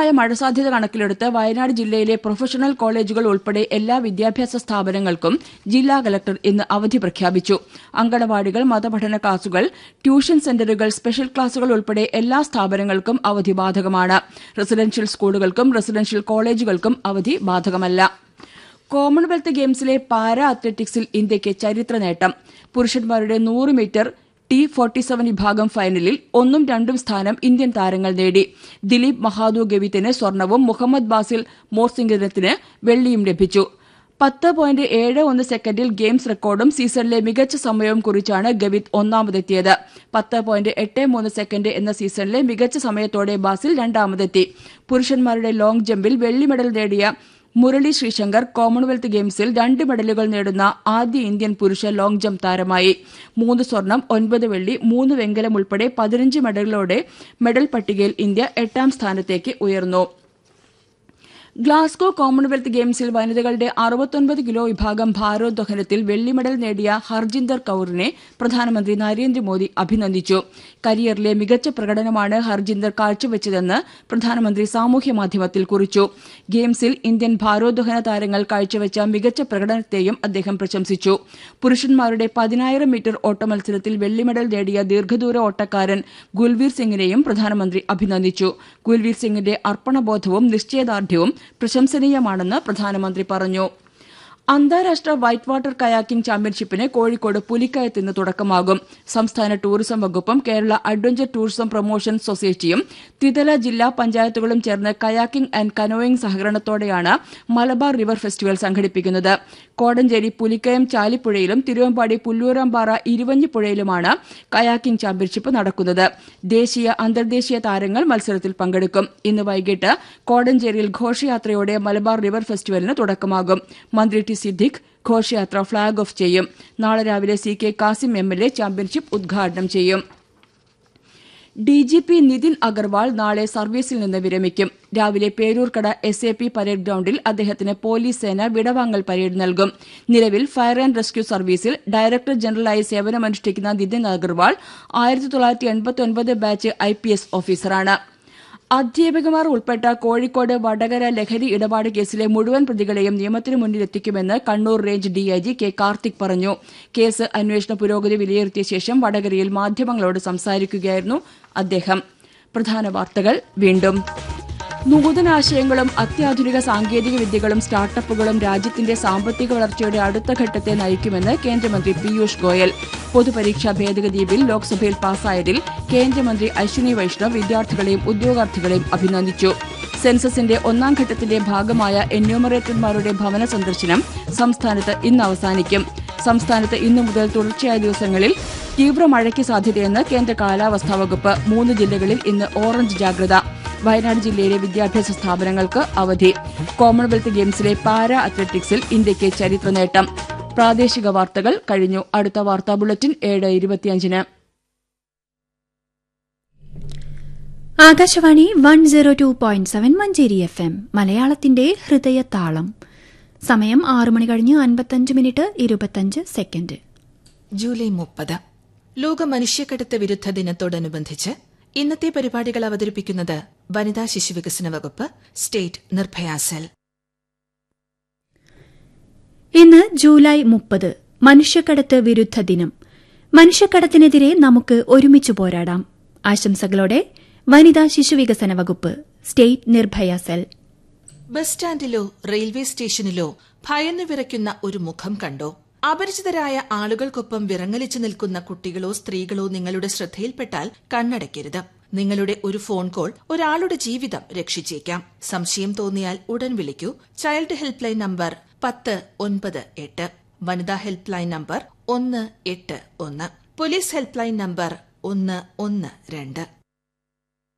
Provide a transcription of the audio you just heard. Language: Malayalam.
ശക്തമായ മഴ സാധ്യത കണക്കിലെടുത്ത് വയനാട് ജില്ലയിലെ പ്രൊഫഷണൽ കോളേജുകൾ ഉൾപ്പെടെ എല്ലാ വിദ്യാഭ്യാസ സ്ഥാപനങ്ങൾക്കും ജില്ലാ കലക്ടർ ഇന്ന് അവധി പ്രഖ്യാപിച്ചു അങ്കണവാടികൾ മതപഠന ക്ലാസുകൾ ട്യൂഷൻ സെന്ററുകൾ സ്പെഷ്യൽ ക്ലാസുകൾ ഉൾപ്പെടെ എല്ലാ സ്ഥാപനങ്ങൾക്കും അവധി ബാധകമാണ് റെസിഡൻഷ്യൽ സ്കൂളുകൾക്കും റെസിഡൻഷ്യൽ കോളേജുകൾക്കും അവധി ബാധകമല്ല കോമൺവെൽത്ത് ഗെയിംസിലെ പാരാ അത്ലറ്റിക്സിൽ ഇന്ത്യയ്ക്ക് ചരിത്ര നേട്ടം പുരുഷന്മാരുടെ നൂറ് മീറ്റർ ടി ഫോർട്ടി സെവൻ വിഭാഗം ഫൈനലിൽ ഒന്നും രണ്ടും സ്ഥാനം ഇന്ത്യൻ താരങ്ങൾ നേടി ദിലീപ് മഹാദു ഗവിത്തിന് സ്വർണവും മുഹമ്മദ് ബാസിൽ മോർസിംഗത്തിന് വെള്ളിയും ലഭിച്ചു പത്ത് പോയിന്റ് ഏഴ് ഒന്ന് സെക്കൻഡിൽ ഗെയിംസ് റെക്കോർഡും സീസണിലെ മികച്ച സമയവും കുറിച്ചാണ് ഗവിത് ഒന്നാമതെത്തിയത് പത്ത് പോയിന്റ് എട്ട് മൂന്ന് സെക്കൻഡ് എന്ന സീസണിലെ മികച്ച സമയത്തോടെ ബാസിൽ രണ്ടാമതെത്തി പുരുഷന്മാരുടെ ലോങ് ജമ്പിൽ വെള്ളി മെഡൽ നേടിയ മുരളി ശ്രീശങ്കർ കോമൺവെൽത്ത് ഗെയിംസിൽ രണ്ട് മെഡലുകൾ നേടുന്ന ആദ്യ ഇന്ത്യൻ പുരുഷ ലോങ് ജംപ് താരമായി മൂന്ന് സ്വർണം ഒൻപത് വെള്ളി മൂന്ന് വെങ്കലം ഉൾപ്പെടെ പതിനഞ്ച് മെഡലുകളോടെ മെഡൽ പട്ടികയിൽ ഇന്ത്യ എട്ടാം സ്ഥാനത്തേക്ക് ഉയർന്നു ഗ്ലാസ്ഗോ കോമൺവെൽത്ത് ഗെയിംസിൽ വനിതകളുടെ അറുപത്തൊൻപത് കിലോ വിഭാഗം ഭാരോദ്വഹനത്തിൽ വെള്ളി മെഡൽ നേടിയ ഹർജിന്ദർ കൌറിനെ പ്രധാനമന്ത്രി നരേന്ദ്രമോദി അഭിനന്ദിച്ചു കരിയറിലെ മികച്ച പ്രകടനമാണ് ഹർജിന്ദർ കാഴ്ചവെച്ചതെന്ന് പ്രധാനമന്ത്രി സാമൂഹ്യമാധ്യമത്തിൽ കുറിച്ചു ഗെയിംസിൽ ഇന്ത്യൻ ഭാരോദ്വഹന താരങ്ങൾ കാഴ്ചവെച്ച മികച്ച പ്രകടനത്തെയും അദ്ദേഹം പ്രശംസിച്ചു പുരുഷന്മാരുടെ പതിനായിരം മീറ്റർ ഓട്ടമത്സരത്തിൽ വെള്ളി മെഡൽ നേടിയ ദീർഘദൂര ഓട്ടക്കാരൻ ഗുൽവീർ സിംഗിനെയും പ്രധാനമന്ത്രി അഭിനന്ദിച്ചു ഗുൽവീർ സിംഗിന്റെ അർപ്പണബോധവും നിശ്ചയദാർഢ്യവും പ്രശംസനീയമാണെന്ന് പ്രധാനമന്ത്രി പറഞ്ഞു അന്താരാഷ്ട്ര വൈറ്റ് വാട്ടർ കയാക്കിംഗ് ചാമ്പ്യൻഷിപ്പിന് കോഴിക്കോട് പുലിക്കയത്ത് ഇന്ന് തുടക്കമാകും സംസ്ഥാന ടൂറിസം വകുപ്പും കേരള അഡ്വഞ്ചർ ടൂറിസം പ്രൊമോഷൻ സൊസൈറ്റിയും ത്രിതല ജില്ലാ പഞ്ചായത്തുകളും ചേർന്ന് കയാക്കിംഗ് ആൻഡ് കനോയിംഗ് സഹകരണത്തോടെയാണ് മലബാർ റിവർ ഫെസ്റ്റിവൽ സംഘടിപ്പിക്കുന്നത് കോടഞ്ചേരി പുലിക്കയം ചാലിപ്പുഴയിലും തിരുവമ്പാടി പുല്ലൂരാമ്പാറ ഇരുവഞ്ഞിപ്പുഴയിലുമാണ് കയാക്കിംഗ് ചാമ്പ്യൻഷിപ്പ് നടക്കുന്നത് ദേശീയ അന്തർദേശീയ താരങ്ങൾ മത്സരത്തിൽ പങ്കെടുക്കും ഇന്ന് വൈകിട്ട് കോടഞ്ചേരിയിൽ ഘോഷയാത്രയോടെ മലബാർ റിവർ ഫെസ്റ്റിവലിന് തുടക്കമാകും മന്ത്രി ടി സിദ്ദിഖ് ഘോഷയാത്ര ഫ്ളാഗ് ഓഫ് ചെയ്യും നാളെ രാവിലെ C K Kasim M L A championship ഉദ്ഘാടനം ചെയ്യും D G P Nitin Agarwal നാളെ സർവീസിൽ നിന്ന് വിരമിക്കും രാവിലെ Peroorkada S A P parade ഗ്രൌണ്ടിൽ അദ്ദേഹത്തിന് പോലീസ് സേന വിടവാങ്ങൽ പരേഡ് നൽകും നിലവിൽ ഫയർ ആൻഡ് റെസ്ക്യൂ സർവീസിൽ ഡയറക്ടർ ജനറലായി സേവനമനുഷ്ഠിക്കുന്ന നിതിൻ അഗർവാൾ ആയിരത്തി തൊള്ളായിരത്തി എൺപത്തൊൻപത് ബാച്ച് ഐ പി എസ് ഓഫീസറാണ് അധ്യാപകമാർ ഉൾപ്പെട്ട കോഴിക്കോട് വടകര ലഹരി ഇടപാട് കേസിലെ മുഴുവൻ പ്രതികളെയും നിയമത്തിന് മുന്നിലെത്തിക്കുമെന്ന് Kannur range DIG K Karthik പറഞ്ഞു കേസ് അന്വേഷണ പുരോഗതി വിലയിരുത്തിയ ശേഷം വടകരയിൽ മാധ്യമങ്ങളോട് സംസാരിക്കുകയായിരുന്നു അദ്ദേഹം പ്രധാന വാർത്തകൾ വീണ്ടും നൂതനാശയങ്ങളും അത്യാധുനിക സാങ്കേതിക വിദ്യകളും സ്റ്റാർട്ടപ്പുകളും രാജ്യത്തിന്റെ സാമ്പത്തിക വളർച്ചയുടെ അടുത്ത ഘട്ടത്തെ നയിക്കുമെന്ന് കേന്ദ്രമന്ത്രി പീയൂഷ് ഗോയൽ പൊതുപരീക്ഷാ ഭേദഗതി ബിൽ ലോക്സഭയിൽ പാസായതിൽ കേന്ദ്രമന്ത്രി അശ്വിനി വൈഷ്ണവ് വിദ്യാർത്ഥികളെയും ഉദ്യോഗാർത്ഥികളെയും അഭിനന്ദിച്ചു സെൻസസിന്റെ ഒന്നാം ഘട്ടത്തിന്റെ ഭാഗമായ എന്യൂമറേറ്റർമാരുടെ ഭവന സന്ദർശനം സംസ്ഥാനത്ത് ഇന്ന് അവസാനിക്കും സംസ്ഥാനത്ത് ഇന്നു മുതൽ തുടർച്ചയായ ദിവസങ്ങളിൽ തീവ്ര മഴയ്ക്ക് സാധ്യതയെന്ന് കേന്ദ്ര കാലാവസ്ഥാ വകുപ്പ് മൂന്ന് ജില്ലകളിൽ ഇന്ന് ഓറഞ്ച് ജാഗ്രത വയനാട് ജില്ലയിലെ വിദ്യാഭ്യാസ സ്ഥാപനങ്ങൾക്ക് അവധി കോമൺവെൽത്ത് ഗെയിംസിലെ പാരാ അത്ലറ്റിക്സിൽ ഇന്ത്യയ്ക്ക് ചരിത്ര നേട്ടം പ്രാദേശിക വാർത്തകൾ കഴിഞ്ഞു അടുത്ത വാർത്താ ബുള്ളറ്റിൻ ഏഴ് ഇരുപത്തിയഞ്ചിന് Akashvani one zero two point seven Manjeri F M മലയാളത്തിന്റെ ഹൃദയതാളം സമയം ആറു മണി കഴിഞ്ഞ് അൻപത്തഞ്ച് മിനിറ്റ് ഇരുപത്തഞ്ച് സെക്കൻഡ് ജൂലൈ മുപ്പത് ലോക മനുഷ്യക്കടത്ത് വിരുദ്ധ ദിനത്തോടനുബന്ധിച്ച് ഇന്നത്തെ പരിപാടികൾ അവതരിപ്പിക്കുന്നത് വനിതാ ശിശുവികസന വകുപ്പ് സ്റ്റേറ്റ് നിർഭയ സെൽ ഇന്ന് ജൂലൈ മുപ്പത് മനുഷ്യക്കടത്ത് വിരുദ്ധ ദിനം മനുഷ്യക്കടത്തിനെതിരെ നമുക്ക് ഒരുമിച്ച് പോരാടാം ആശംസകളോടെ വനിതാ ശിശുവികസന വകുപ്പ് സ്റ്റേറ്റ് നിർഭയ സെൽ ബസ് സ്റ്റാൻഡിലോ റെയിൽവേ സ്റ്റേഷനിലോ ഭയന്നു വിറയ്ക്കുന്ന ഒരു മുഖം കണ്ടോ അപരിചിതരായ ആളുകൾക്കൊപ്പം വിറങ്ങലിച്ചു നിൽക്കുന്ന കുട്ടികളോ സ്ത്രീകളോ നിങ്ങളുടെ ശ്രദ്ധയിൽപ്പെട്ടാൽ കണ്ണടയ്ക്കരുത് നിങ്ങളുടെ ഒരു ഫോൺ കോൾ ഒരാളുടെ ജീവിതം രക്ഷിച്ചേക്കാം സംശയം തോന്നിയാൽ ഉടൻ വിളിക്കൂ ചൈൽഡ് ഹെൽപ്പ് ലൈൻ നമ്പർ പത്ത് ഒൻപത് എട്ട് വനിതാ ഹെൽപ്പ് ലൈൻ നമ്പർ ഒന്ന് എട്ട് ഒന്ന് പോലീസ് ഹെൽപ്പ് ലൈൻ നമ്പർ ഒന്ന് ഒന്ന് രണ്ട്